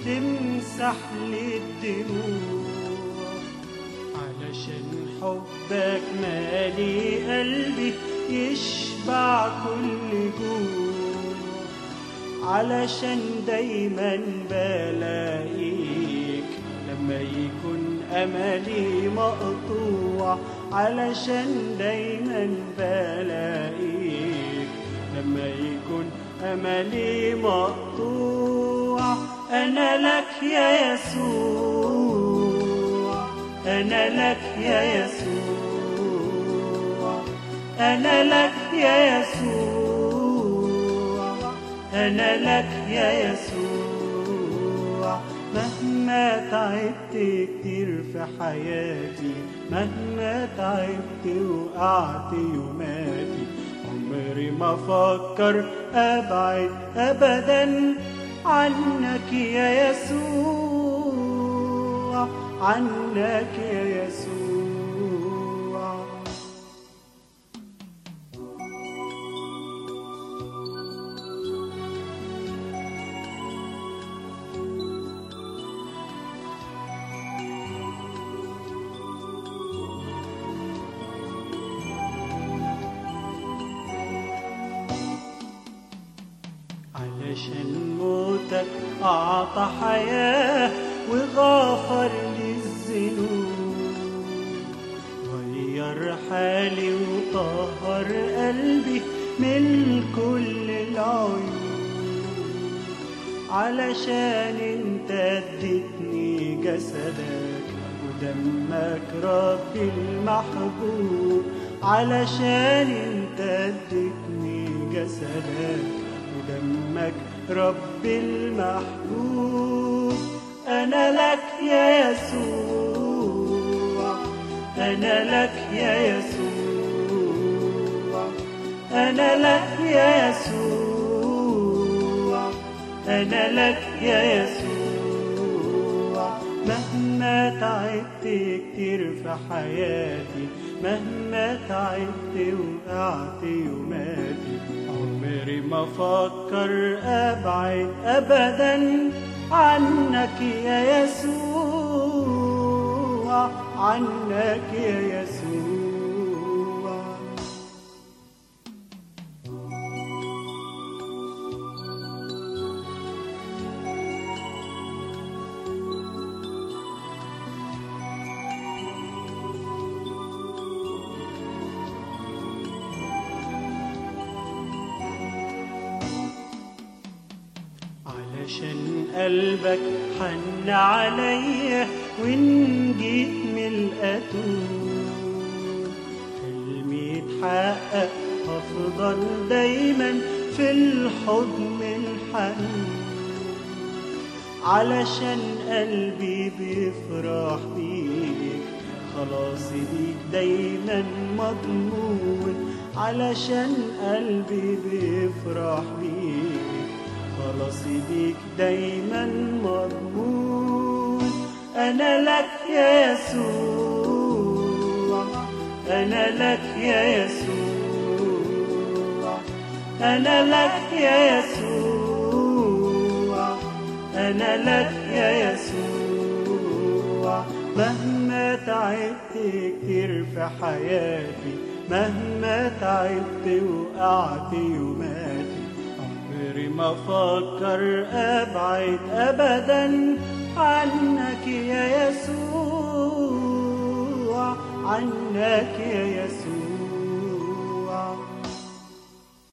تمسح لي الدموع علشان حبك مالي قلبي يشبع كل جوع علشان دايما بلاقيك لما يكون أملي مقطوع علشان دايما بلاقيك لما يكون أملي مقطوع أنا لك يا يسوع أنا لك يا يسوع أنا لك يا يسوع أنا لك يا يسوع مهما تعبت كتير في حياتي مهما تعبت وقعت يوماتي عمري ما فكر أبعد أبدا عنك يا يسوع عنك يا يسوع علشان موتك أعطى حياة وغفر لي الذنوب غير حالي وطهر قلبي من كل العيوب علشان انت اديتني جسدك ودمك ربي المحبوب علشان انت اديتني جسدك ودمك ربي المحبوب أنا لك يا يسوع أنا لك يا يسوع أنا لك يا يسوع أنا لك يا يسوع مهما تعبت كتير في حياتي مهما تعبت وقعت يوماتي عمري ما فكر أبعد أبدا عنك يا يسوع عنك يا يسوع علشان قلبك حن عليا وان جيت من الأتون حلمي يتحقق هفضل دايما في الحضن الحنون علشان قلبي بيفرح بيك خلاص بيك دايما مضمون علشان قلبي بيفرح بيك خلاص بيك دايما مضمون انا لك يا يسوع انا لك يا يسوع انا لك يا يسوع انا لك يا يسوع مهما تعبت كتير في حياتي مهما تعبت وقعت يوماتي عمري ما فكر أبعد أبدا عنك يا يسوع عنك يا يسوع